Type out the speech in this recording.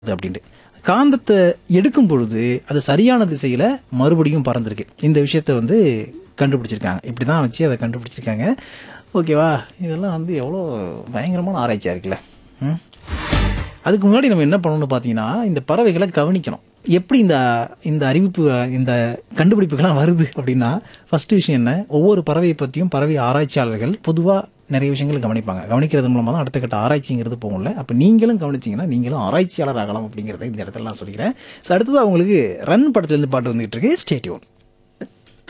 அப்படின்ட்டு காந்தத்தை எடுக்கும் பொழுது அது சரியான திசையில் மறுபடியும் பறந்துருக்கு இந்த விஷயத்தை வந்து கண்டுபிடிச்சிருக்காங்க இப்படி தான் வச்சு அதை கண்டுபிடிச்சிருக்காங்க ஓகேவா இதெல்லாம் வந்து எவ்வளோ பயங்கரமான ஆராய்ச்சியாக இருக்குல்ல ம் அதுக்கு முன்னாடி நம்ம என்ன பண்ணணும்னு பார்த்தீங்கன்னா இந்த பறவைகளை கவனிக்கணும் எப்படி இந்த இந்த அறிவிப்பு இந்த கண்டுபிடிப்புகள்லாம் வருது அப்படின்னா ஃபர்ஸ்ட் விஷயம் என்ன ஒவ்வொரு பறவையை பற்றியும் பறவை ஆராய்ச்சியாளர்கள் பொதுவாக நிறைய விஷயங்களை கவனிப்பாங்க கவனிக்கிறது மூலமாக தான் அடுத்த கட்ட ஆராய்ச்சிங்கிறது போகும்ல அப்போ நீங்களும் கவனிச்சிங்கன்னா நீங்களும் ஆராய்ச்சியாளர் ஆகலாம் அப்படிங்கிறத இந்த இடத்துல நான் சொல்லிக்கிறேன் ஸோ அடுத்தது அவங்களுக்கு ரன் படத்துலேருந்து பாட்டு வந்துகிட்டு இருக்கு ஸ்டேட்யூன்